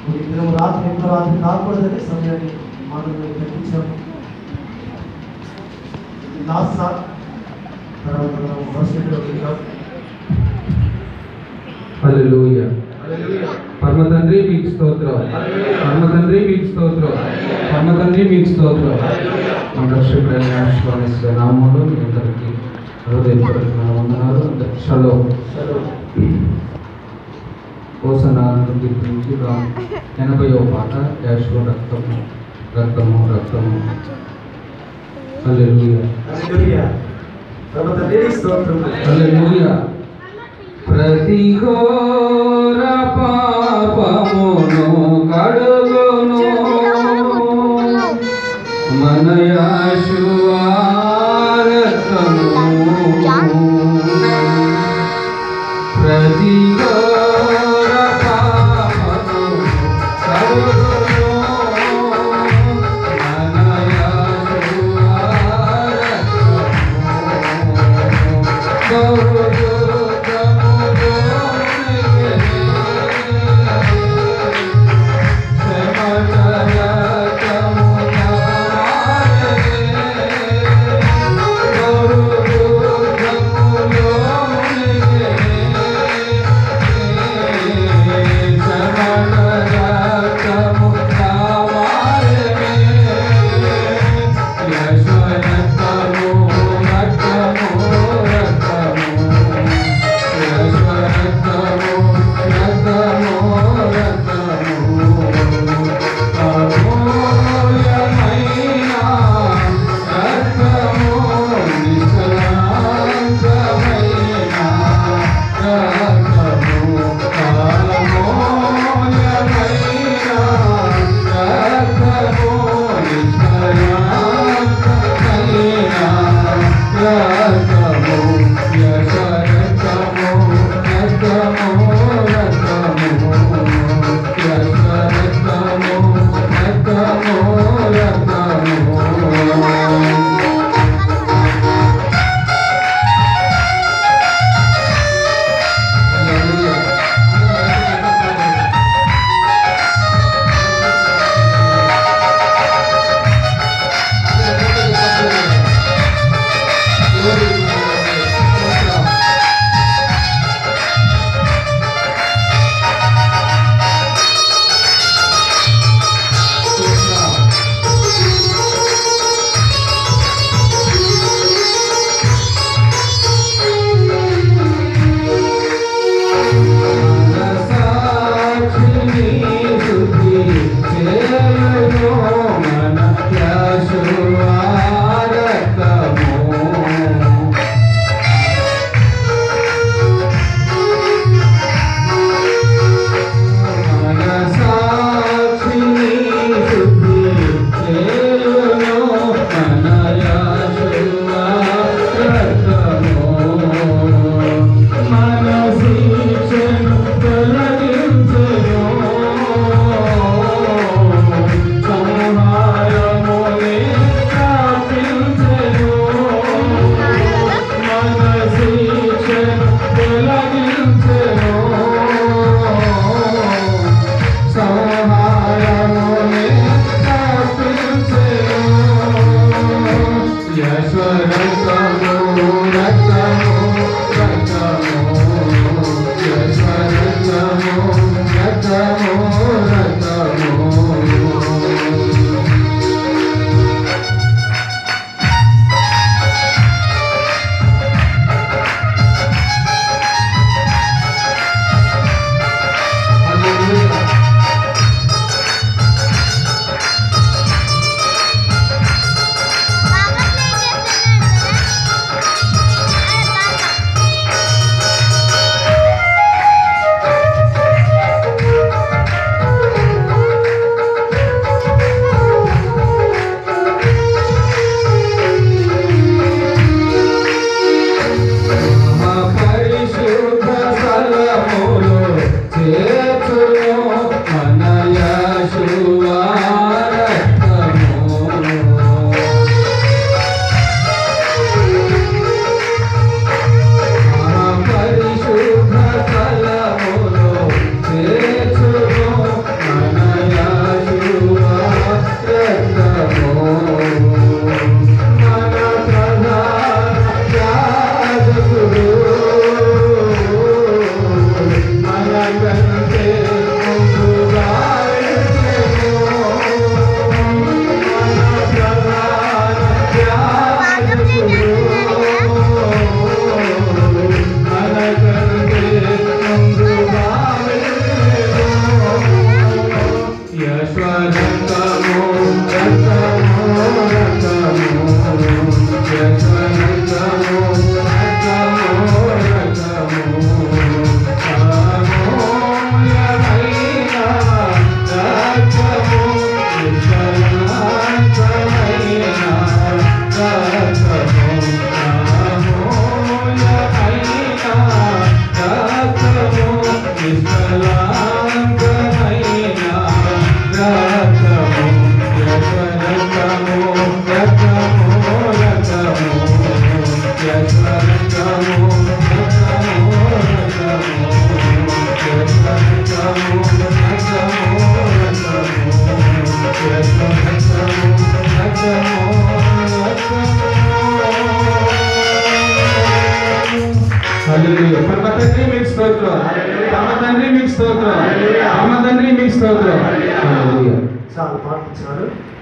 మరి ఇద్దరం రాత్రి ఎక్కువ రాత్రి కాకూడదని సమయాన్ని మనం తగ్గించాము లాస్ట్ సార్ తర్వాత మనం వర్షంలో వెళ్తాం హల్లెలూయా పరమ తండ్రి మీకు స్తోత్రం పరమ తండ్రి మీకు స్తోత్రం పరమ తండ్రి మీకు స్తోత్రం మన రక్షకుడైన యేసు నామంలో మీ అందరికీ హృదయపూర్వకమైన వందనాలు అందరికీ షలో కోసనాలను కీర్తించి రా- ఎనభైవ పాట యాశ్వ రక్తము రక్తము రక్తము హల్లెలూయా హల్లెలూయా తర్వాత దేవి స్తోత్రం హల్లెలూయా ప్రతి ఘోర పాపమును కడుగును మన యాశువారతము ప్రతి ఘోర పాపమును కడుగును మన యాశువారతము మన హల్లెలూయా. పరమ తండ్రి మీకు స్తోత్రం పరమ తండ్రి మీకు స్తోత్రం పరమ తండ్రి మీకు స్తోత్రం హల్లెలూయా. చాలు పాటించారు